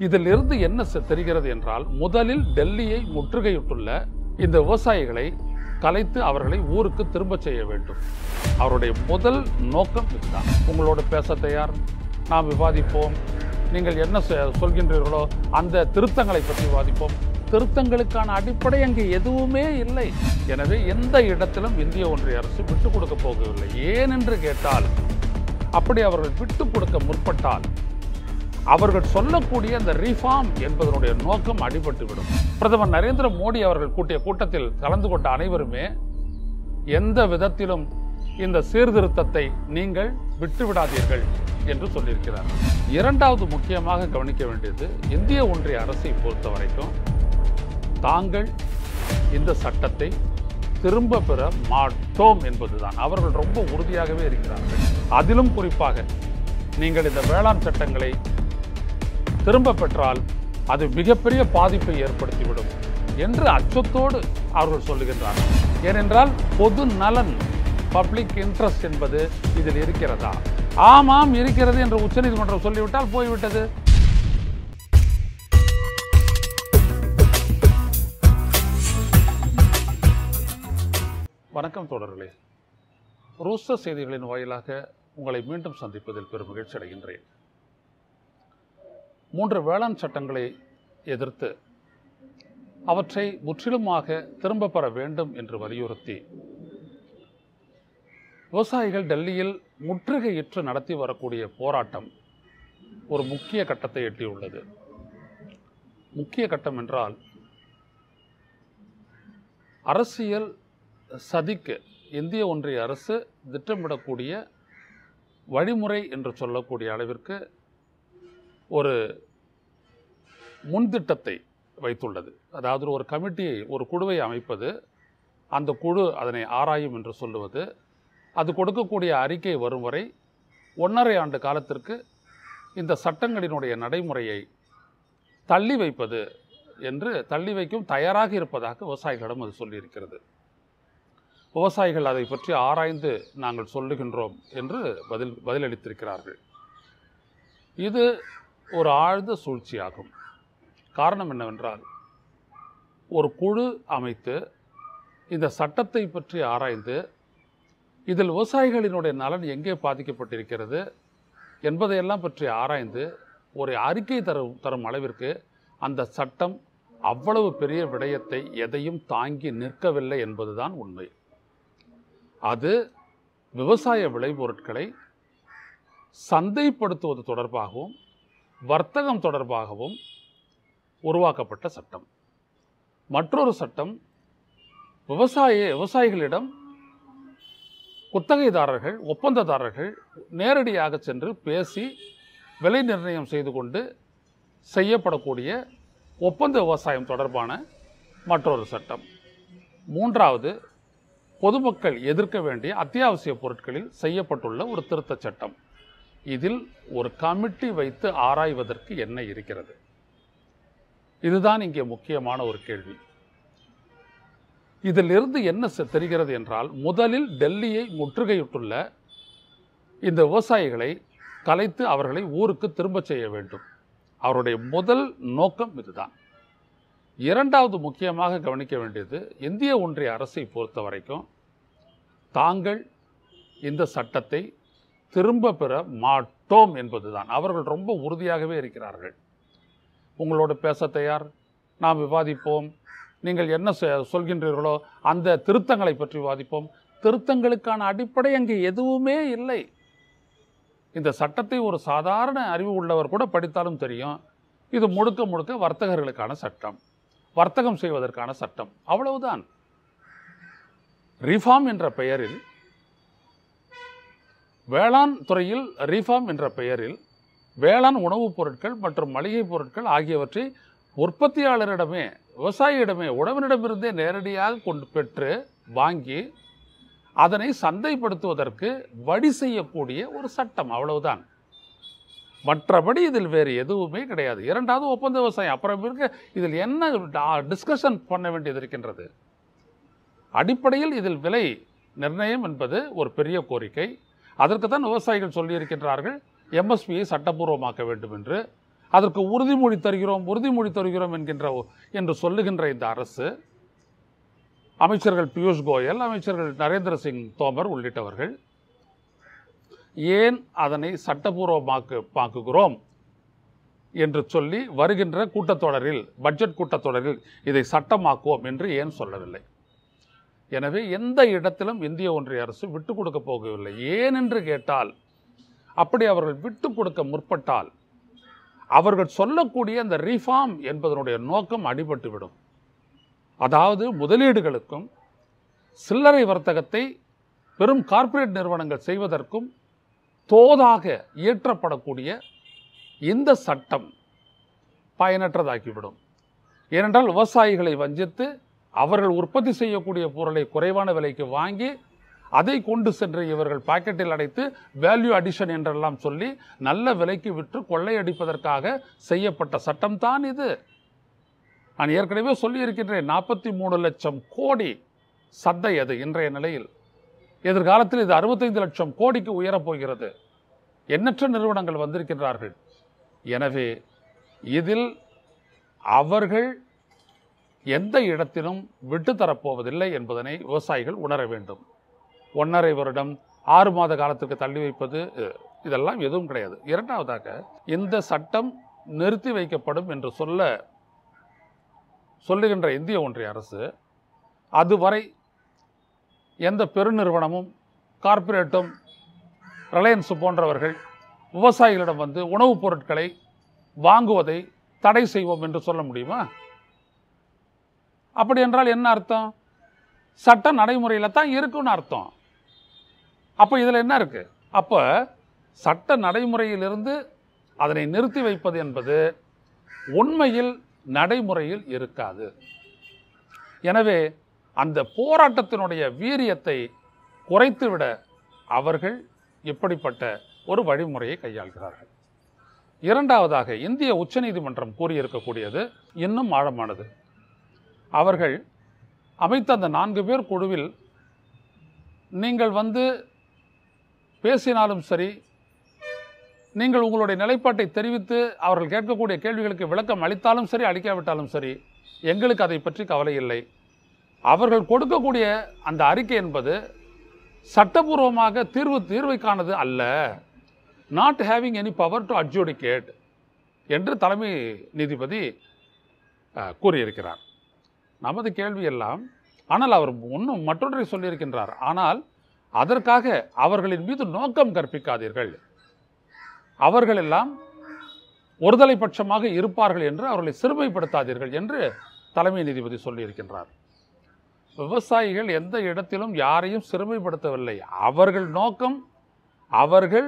இதிலிருந்து என்ன செ- தெரிகிறது என்றால் முதலில் டெல்லியை முற்றுகையிட்டுள்ள இந்த விவசாயிகளை கலைத்து அவர்களை ஊருக்கு திரும்பச் செய்ய வேண்டும் அவருடைய முதல் நோக்கம் இதுதான் உங்களோடு பேச தயார் நாம் விவாதிப்போம் நீங்கள் என்ன சொ- சொல்கின்றீர்களோ அந்த திருத்தங்களை பற்றி விவாதிப்போம் திருத்தங்களுக்கான அடிப்படை அங்கே எதுவுமே இல்லை எனவே எந்த இடத்திலும் இந்திய ஒன்றிய அரசு விட்டுக் கொடுக்க போகவில்லை ஏன் என்று கேட்டால் அப்படி அவர்கள் விட்டுக் கொடுக்க முற்பட்டால் அவர்கள் சொல்லக்கூடிய அந்த ரீஃபார்ம் என்பதனுடைய நோக்கம் அடிபட்டுவிடும் பிரதமர் நரேந்திர மோடி அவர்கள் கூட்டிய கூட்டத்தில் கலந்து கொண்ட அனைவருமே எந்த விதத்திலும் இந்த சீர்திருத்தத்தை நீங்கள் விட்டுவிடாதீர்கள் என்று சொல்லியிருக்கிறார் இரண்டாவது முக்கியமாக கவனிக்க வேண்டியது இந்திய ஒன்றிய அரசை பொறுத்த வரைக்கும் தாங்கள் இந்த சட்டத்தை திரும்ப பெற மாட்டோம் என்பதுதான் அவர்கள் ரொம்ப உறுதியாகவே இருக்கிறார்கள் அதிலும் குறிப்பாக நீங்கள் இந்த வேளாண் சட்டங்களை திரும்ப பெற்றால் அது மிகப்பெரிய பாதிப்பை ஏற்படுத்திவிடும் என்று அச்சத்தோடு அவர்கள் சொல்லுகின்றார்கள் ஏனென்றால் பொது நலன் பப்ளிக் இன்ட்ரெஸ்ட் என்பது இதில் இருக்கிறதா ஆமாம் இருக்கிறது என்று உச்சநீதிமன்றம் சொல்லிவிட்டால் போய்விட்டது வணக்கம் தொடர்களே ரூஸ்டர் செய்திகளின் வாயிலாக உங்களை மீண்டும் சந்திப்பதில் பெரும் மகிழ்ச்சி அடைகின்றேன் மூன்று வேளாண் சட்டங்களை எதிர்த்து அவற்றை முற்றிலுமாக திரும்ப பெற வேண்டும் என்று வலியுறுத்தி விவசாயிகள் டெல்லியில் முற்றுகையிட்டு நடத்தி வரக்கூடிய போராட்டம் ஒரு முக்கிய கட்டத்தை எட்டியுள்ளது முக்கிய கட்டம் என்றால் அரசியல் சதிக்கு இந்திய ஒன்றிய அரசு திட்டமிடக்கூடிய வழிமுறை என்று சொல்லக்கூடிய அளவிற்கு ஒரு முன்திட்டத்தை வைத்துள்ளது அதாவது ஒரு கமிட்டியை ஒரு குழுவை அமைப்பது அந்த குழு அதனை ஆராயும் என்று சொல்லுவது அது கொடுக்கக்கூடிய அறிக்கை வரும் வரை ஒன்றரை ஆண்டு காலத்திற்கு இந்த சட்டங்களினுடைய நடைமுறையை தள்ளி வைப்பது என்று தள்ளி வைக்கும் தயாராக இருப்பதாக விவசாயிகளிடம் அது சொல்லியிருக்கிறது விவசாயிகள் அதை பற்றி ஆராய்ந்து நாங்கள் சொல்லுகின்றோம் என்று பதில் பதிலளித்திருக்கிறார்கள் இது ஒரு ஆழ்ந்த சூழ்ச்சியாகும் காரணம் என்னவென்றால் ஒரு குழு அமைத்து இந்த சட்டத்தை பற்றி ஆராய்ந்து இதில் விவசாயிகளினுடைய நலன் எங்கே பாதிக்கப்பட்டிருக்கிறது என்பதையெல்லாம் பற்றி ஆராய்ந்து ஒரு அறிக்கை தரும் தரும் அளவிற்கு அந்த சட்டம் அவ்வளவு பெரிய விடயத்தை எதையும் தாங்கி நிற்கவில்லை என்பதுதான் உண்மை அது விவசாய விளைபொருட்களை சந்தைப்படுத்துவது தொடர்பாகவும் வர்த்தகம் தொடர்பாகவும் உருவாக்கப்பட்ட சட்டம் மற்றொரு சட்டம் விவசாய விவசாயிகளிடம் குத்தகைதாரர்கள் ஒப்பந்ததாரர்கள் நேரடியாக சென்று பேசி விலை நிர்ணயம் செய்து கொண்டு செய்யப்படக்கூடிய ஒப்பந்த விவசாயம் தொடர்பான மற்றொரு சட்டம் மூன்றாவது பொதுமக்கள் எதிர்க்க வேண்டிய அத்தியாவசிய பொருட்களில் செய்யப்பட்டுள்ள ஒரு திருத்தச் சட்டம் இதில் ஒரு கமிட்டி வைத்து ஆராய்வதற்கு என்ன இருக்கிறது இதுதான் இங்கே முக்கியமான ஒரு கேள்வி இதிலிருந்து என்ன செ- தெரிகிறது என்றால் முதலில் டெல்லியை முற்றுகையிட்டுள்ள இந்த விவசாயிகளை கலைத்து அவர்களை ஊருக்கு திரும்பச் செய்ய வேண்டும் அவருடைய முதல் நோக்கம் இதுதான் இரண்டாவது முக்கியமாக கவனிக்க வேண்டியது இந்திய ஒன்றிய அரசை பொறுத்த வரைக்கும் தாங்கள் இந்த சட்டத்தை திரும்ப பெற மாட்டோம் என்பதுதான் அவர்கள் ரொம்ப உறுதியாகவே இருக்கிறார்கள் உங்களோடு பேச தயார் நாம் விவாதிப்போம் நீங்கள் என்ன சொ- சொல்கின்றீர்களோ அந்த திருத்தங்களை பற்றி விவாதிப்போம் திருத்தங்களுக்கான அடிப்படை அங்கே எதுவுமே இல்லை இந்த சட்டத்தை ஒரு சாதாரண அறிவு உள்ளவர் கூட படித்தாலும் தெரியும் இது முழுக்க முழுக்க வர்த்தகர்களுக்கான சட்டம் வர்த்தகம் செய்வதற்கான சட்டம் அவ்வளவுதான் ரிஃபார்ம் என்ற பெயரில் வேளாண் துறையில் ரிஃபார்ம் என்ற பெயரில் வேளாண் உணவுப் பொருட்கள் மற்றும் மளிகை பொருட்கள் ஆகியவற்றை உற்பத்தியாளரிடமே விவசாயியிடமே உழவனிடமிருந்தே நேரடியாக கொண்டு பெற்று வாங்கி அதனை சந்தைப்படுத்துவதற்கு வழி செய்யக்கூடிய ஒரு சட்டம் அவ்வளவுதான் மற்றபடி இதில் வேறு எதுவுமே கிடையாது இரண்டாவது ஒப்பந்த விவசாயம் அப்புறம் இருக்க இதில் என்ன டிஸ்கஷன் பண்ண வேண்டியது இருக்கின்றது அடிப்படையில் இதில் விலை நிர்ணயம் என்பது ஒரு பெரிய கோரிக்கை அதற்கு தான் விவசாயிகள் சொல்லியிருக்கின்றார்கள் எம்எஸ்பியை சட்டப்பூர்வமாக்க வேண்டும் என்று அதற்கு உறுதிமொழி தருகிறோம் உறுதிமொழி தருகிறோம் என்கின்ற ஒ- என்று சொல்லுகின்ற இந்த அரசு அமைச்சர்கள் பியூஷ் கோயல் அமைச்சர்கள் நரேந்திர சிங் தோமர் உள்ளிட்டவர்கள் ஏன் அதனை சட்டபூர்வமாக்கு மாக்குகிறோம் என்று சொல்லி வருகின்ற கூட்டத்தொடரில் பட்ஜெட் கூட்டத்தொடரில் இதை சட்டமாக்குவோம் என்று ஏன் சொல்லவில்லை எனவே எந்த இடத்திலும் இந்திய ஒன்றிய அரசு விட்டு கொடுக்க போகவில்லை ஏன் என்று கேட்டால் அப்படி அவர்கள் விட்டு கொடுக்க முற்பட்டால் அவர்கள் சொல்லக்கூடிய அந்த ரீஃபார்ம் என்பதனுடைய நோக்கம் அடிபட்டுவிடும் அதாவது முதலீடுகளுக்கும் சில்லறை வர்த்தகத்தை பெரும் கார்ப்பரேட் நிறுவனங்கள் செய்வதற்கும் தோதாக இயற்றப்படக்கூடிய இந்த சட்டம் பயனற்றதாக்கிவிடும் ஏனென்றால் விவசாயிகளை வஞ்சித்து அவர்கள் உற்பத்தி செய்யக்கூடிய பொருளை குறைவான விலைக்கு வாங்கி அதை கொண்டு சென்று இவர்கள் பாக்கெட்டில் அடைத்து வேல்யூ அடிஷன் என்றெல்லாம் சொல்லி நல்ல விலைக்கு விற்று கொள்ளையடிப்பதற்காக செய்யப்பட்ட சட்டம்தான் இது நான் ஏற்கனவே சொல்லியிருக்கின்றேன் நாற்பத்தி மூணு லட்சம் கோடி சந்தை அது இன்றைய நிலையில் எதிர்காலத்தில் இது அறுபத்தைந்து லட்சம் கோடிக்கு உயரப் போகிறது எண்ணற்ற நிறுவனங்கள் வந்திருக்கின்றார்கள் எனவே இதில் அவர்கள் எந்த இடத்திலும் விட்டு தரப்போவதில்லை என்பதனை விவசாயிகள் உணர வேண்டும் ஒன்றரை வருடம் ஆறு மாத காலத்துக்கு தள்ளி வைப்பது அஹ், இதெல்லாம் எதுவும் கிடையாது இரண்டாவதாக இந்த சட்டம் நிறுத்தி வைக்கப்படும் என்று சொல்ல சொல்லுகின்ற இந்திய ஒன்றிய அரசு அதுவரை எந்த பெருநிறுவனமும் கார்ப்பரேட்டும் ரிலையன்ஸ் போன்றவர்கள் விவசாயிகளிடம் வந்து உணவுப் பொருட்களை வாங்குவதை தடை செய்வோம் என்று சொல்ல முடியுமா அப்படி என்றால் என்ன அர்த்தம் சட்ட நடைமுறையில் தான் இருக்குன்னு அர்த்தம் அப்போ இதில் என்ன இருக்கு அப்போ சட்ட நடைமுறையிலிருந்து அதனை நிறுத்தி வைப்பது என்பது உண்மையில் நடைமுறையில் இருக்காது எனவே அந்த போராட்டத்தினுடைய வீரியத்தை குறைத்துவிட அவர்கள் இப்படிப்பட்ட ஒரு வழிமுறையை கையாள்கிறார்கள் இரண்டாவதாக இந்திய உச்சநீதிமன்றம் கூறியிருக்கக்கூடியது இன்னும் ஆழமானது அவர்கள் அமைத்த அந்த நான்கு பேர் குழுவில் நீங்கள் வந்து பேசினாலும் சரி நீங்கள் உங்களுடைய நிலைப்பாட்டை தெரிவித்து அவர்கள் கேட்கக்கூடிய கேள்விகளுக்கு விளக்கம் அளித்தாலும் சரி அளிக்காவிட்டாலும் சரி எங்களுக்கு அதை பற்றி கவலை இல்லை அவர்கள் கொடுக்கக்கூடிய அந்த அறிக்கை என்பது சட்டபூர்வமாக தீர்வு தீர்வைக்கானது அல்ல not having any power to adjudicate என்று தலைமை நீதிபதி அஹ், கூறியிருக்கிறார் நமது கேள்வி எல்லாம் ஆனால் அவர் இன்னும் மற்றொன்றை சொல்லியிருக்கின்றார் ஆனால் அதற்காக அவர்களின் மீது நோக்கம் கற்பிக்காதீர்கள் அவர்கள் எல்லாம் ஒருதலை பட்சமாக இருப்பார்கள் என்று அவர்களை சிறுமைப்படுத்தாதீர்கள் என்று தலைமை நீதிபதி சொல்லியிருக்கின்றார் விவசாயிகள் எந்த இடத்திலும் யாரையும் சிறுமைப்படுத்தவில்லை அவர்கள் நோக்கம் அவர்கள்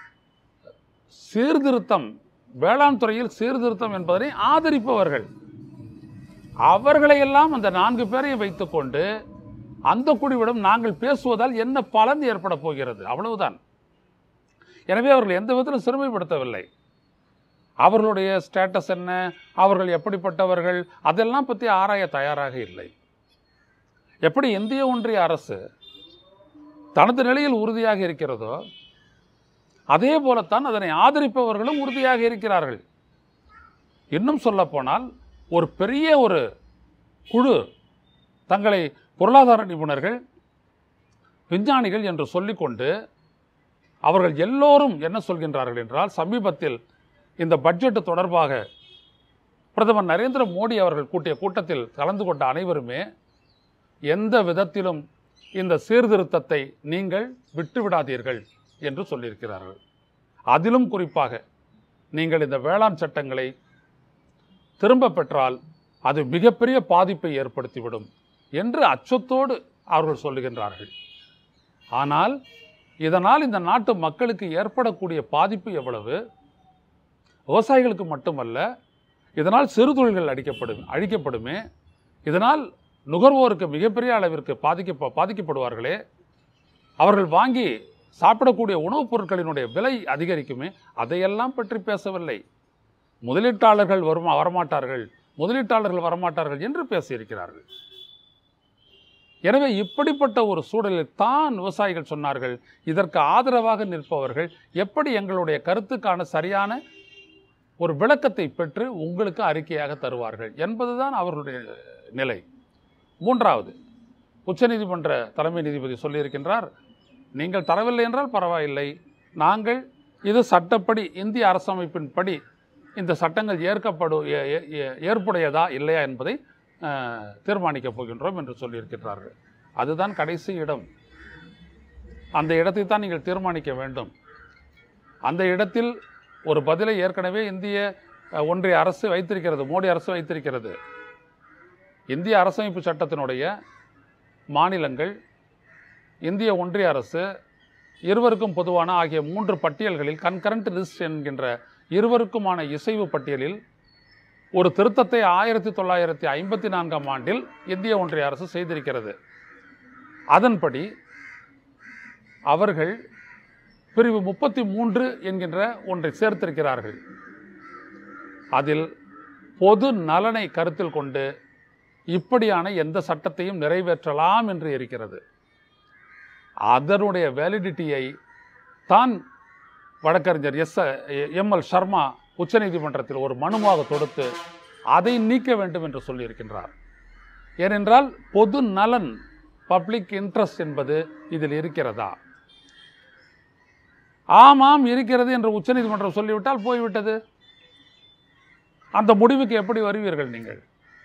சீர்திருத்தம் வேளாண் துறையில் சீர்திருத்தம் என்பதனை ஆதரிப்பவர்கள் அவர்களையெல்லாம் அந்த நான்கு பேரையும் வைத்துக்கொண்டு அந்த குழுவிடம் நாங்கள் பேசுவதால் என்ன பலன் ஏற்பட போகிறது அவ்வளவுதான் எனவே அவர்கள் எந்த விதத்திலும் சிறுமைப்படுத்தவில்லை அவர்களுடைய ஸ்டேட்டஸ் என்ன அவர்கள் எப்படிப்பட்டவர்கள் அதெல்லாம் பற்றி ஆராய தயாராக இல்லை எப்படி இந்திய ஒன்றிய அரசு தனது நிலையில் உறுதியாக இருக்கிறதோ அதே போலத்தான் அதனை ஆதரிப்பவர்களும் உறுதியாக இருக்கிறார்கள் இன்னும் சொல்லப்போனால் ஒரு பெரிய ஒரு குழு தங்களை பொருளாதார நிபுணர்கள் விஞ்ஞானிகள் என்று சொல்லிக்கொண்டு அவர்கள் எல்லோரும் என்ன சொல்கின்றார்கள் என்றால் சமீபத்தில் இந்த பட்ஜெட் தொடர்பாக பிரதமர் நரேந்திர மோடி அவர்கள் கூட்டிய கூட்டத்தில் கலந்து கொண்ட அனைவருமே எந்த விதத்திலும் இந்த சீர்திருத்தத்தை நீங்கள் விட்டுவிடாதீர்கள் என்று சொல்லியிருக்கிறார்கள் அதிலும் குறிப்பாக நீங்கள் இந்த வேளாண் சட்டங்களை திரும்ப பெற்றால் அது மிகப்பெரிய பாதிப்பை ஏற்படுத்திவிடும் என்று அச்சத்தோடு அவர்கள் சொல்லுகின்றார்கள் ஆனால் இதனால் இந்த நாட்டு மக்களுக்கு ஏற்படக்கூடிய பாதிப்பு எவ்வளவு விவசாயிகளுக்கு மட்டுமல்ல இதனால் சிறு தொழில்கள் அடிக்கப்படும் அழிக்கப்படுமே இதனால் நுகர்வோருக்கு மிகப்பெரிய அளவிற்கு பாதிக்க பாதிக்கப்படுவார்களே அவர்கள் வாங்கி சாப்பிடக்கூடிய உணவுப் பொருட்களினுடைய விலை அதிகரிக்குமே அதையெல்லாம் பற்றி பேசவில்லை முதலீட்டாளர்கள் வரும் வரமாட்டார்கள் முதலீட்டாளர்கள் வரமாட்டார்கள் என்று பேசியிருக்கிறார்கள் எனவே இப்படிப்பட்ட ஒரு சூழலில் தான் விவசாயிகள் சொன்னார்கள் இதற்கு ஆதரவாக நிற்பவர்கள் எப்படி எங்களுடைய கருத்துக்கான சரியான ஒரு விளக்கத்தை பெற்று உங்களுக்கு அறிக்கையாக தருவார்கள் என்பதுதான் அவர்களுடைய நிலை மூன்றாவது உச்சநீதிமன்ற தலைமை நீதிபதி சொல்லியிருக்கின்றார் நீங்கள் தரவில்லை என்றால் பரவாயில்லை நாங்கள் இது சட்டப்படி இந்திய அரசமைப்பின்படி இந்த சட்டங்கள் ஏற்கப்படு ஏ- ஏ- ஏ- ஏற்புடையதா இல்லையா என்பதை அஹ், தீர்மானிக்கப் போகின்றோம் என்று சொல்லியிருக்கிறார்கள் அதுதான் கடைசி இடம் அந்த இடத்தை தான் நீங்கள் தீர்மானிக்க வேண்டும் அந்த இடத்தில் ஒரு பதிலை ஏற்கனவே இந்திய அஹ், ஒன்றிய அரசு வைத்திருக்கிறது மோடி அரசு வைத்திருக்கிறது இந்திய அரசமைப்பு சட்டத்தினுடைய மாநிலங்கள் இந்திய ஒன்றிய அரசு இருவருக்கும் பொதுவான ஆகிய மூன்று பட்டியல்களில் கன்கரண்ட் லிஸ்ட் என்கின்ற இருவருக்குமான இசைவு பட்டியலில் ஒரு திருத்தத்தை ஆயிரத்தி தொள்ளாயிரத்தி ஐம்பத்தி நான்காம் ஆண்டில் இந்திய ஒன்றிய அரசு செய்திருக்கிறது அதன்படி அவர்கள் பிரிவு முப்பத்தி மூன்று என்கின்ற ஒன்றை சேர்த்திருக்கிறார்கள் அதில் பொது நலனை கருத்தில் கொண்டு இப்படியான எந்த சட்டத்தையும் நிறைவேற்றலாம் என்று இருக்கிறது அதனுடைய வேலிடிட்டியை தான் வழக்கறிஞர் எஸ் எம்எல் சர்மா உச்சநீதிமன்றத்தில் ஒரு மனுவாக தொடுத்து அதை நீக்க வேண்டும் என்று சொல்லியிருக்கின்றார் ஏனென்றால் பொது நலன் பப்ளிக் இன்ட்ரெஸ்ட் என்பது இதில் இருக்கிறதா ஆமாம் இருக்கிறது என்று உச்சநீதிமன்றம் சொல்லிவிட்டால் போய்விட்டது அந்த முடிவுக்கு எப்படி வருவீர்கள் நீங்கள்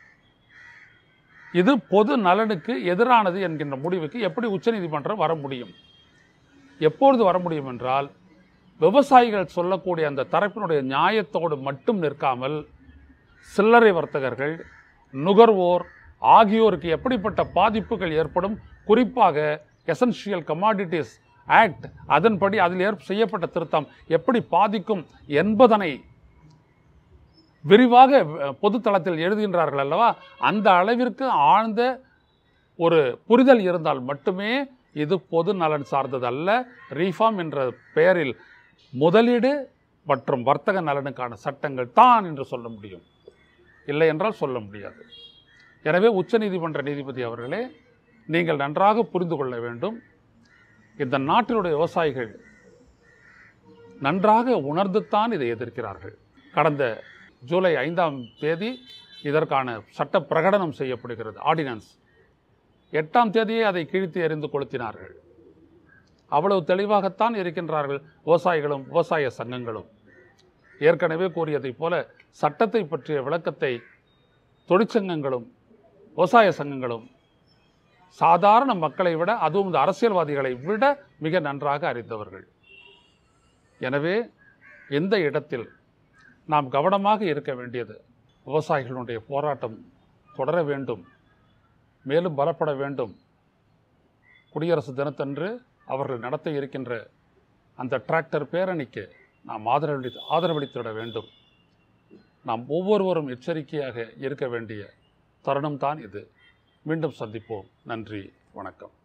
இது பொது நலனுக்கு எதிரானது என்கின்ற முடிவுக்கு எப்படி உச்சநீதிமன்றம் வர முடியும் எப்பொழுது வர முடியும் என்றால் விவசாயிகள் சொல்லக்கூடிய அந்த தரப்பினுடைய நியாயத்தோடு மட்டும் நிற்காமல் சில்லறை வர்த்தகர்கள் நுகர்வோர் ஆகியோருக்கு எப்படிப்பட்ட பாதிப்புகள் ஏற்படும் குறிப்பாக எசென்ஷியல் கமாடிட்டிஸ் ஆக்ட் அதன்படி அதில் ஏற் செய்யப்பட்ட திருத்தம் எப்படி பாதிக்கும் என்பதனை விரிவாக அஹ், பொதுத்தளத்தில் எழுதுகின்றார்கள் அல்லவா அந்த அளவிற்கு ஆழ்ந்த ஒரு புரிதல் இருந்தால் மட்டுமே இது பொது நலன் சார்ந்தது அல்ல ரீஃபார்ம் என்ற பெயரில் முதலீடு மற்றும் வர்த்தக நலனுக்கான சட்டங்கள் தான் என்று சொல்ல முடியும் இல்லை என்றால் சொல்ல முடியாது எனவே உச்சநீதிமன்ற நீதிபதி அவர்களே நீங்கள் நன்றாக புரிந்து கொள்ள வேண்டும் இந்த நாட்டினுடைய விவசாயிகள் நன்றாக உணர்ந்துத்தான் இதை எதிர்க்கிறார்கள் கடந்த ஜூலை ஐந்தாம் தேதி இதற்கான சட்ட பிரகடனம் செய்யப்படுகிறது ஆர்டினன்ஸ் எட்டாம் தேதியே அதை கிழித்து எறிந்து கொளுத்தினார்கள் அவ்வளவு தெளிவாகத்தான் இருக்கின்றார்கள் விவசாயிகளும் விவசாய சங்கங்களும் ஏற்கனவே கூறியதைப் போல சட்டத்தை பற்றிய விளக்கத்தை தொழிற்சங்கங்களும் விவசாய சங்கங்களும் சாதாரண மக்களை விட அதுவும் இந்த அரசியல்வாதிகளை விட மிக நன்றாக அறிந்தவர்கள் எனவே இந்த இடத்தில் நாம் கவனமாக இருக்க வேண்டியது விவசாயிகளுடைய போராட்டம் தொடர வேண்டும் மேலும் பலப்பட வேண்டும் குடியரசு தினத்தன்று அவர்கள் நடத்த இருக்கின்ற அந்த டிராக்டர் பேரணிக்கு நாம் ஆதரவளி ஆதரவளித்துவிட வேண்டும் நாம் ஒவ்வொருவரும் எச்சரிக்கையாக இருக்க வேண்டிய தருணம்தான் இது மீண்டும் சந்திப்போம் நன்றி வணக்கம்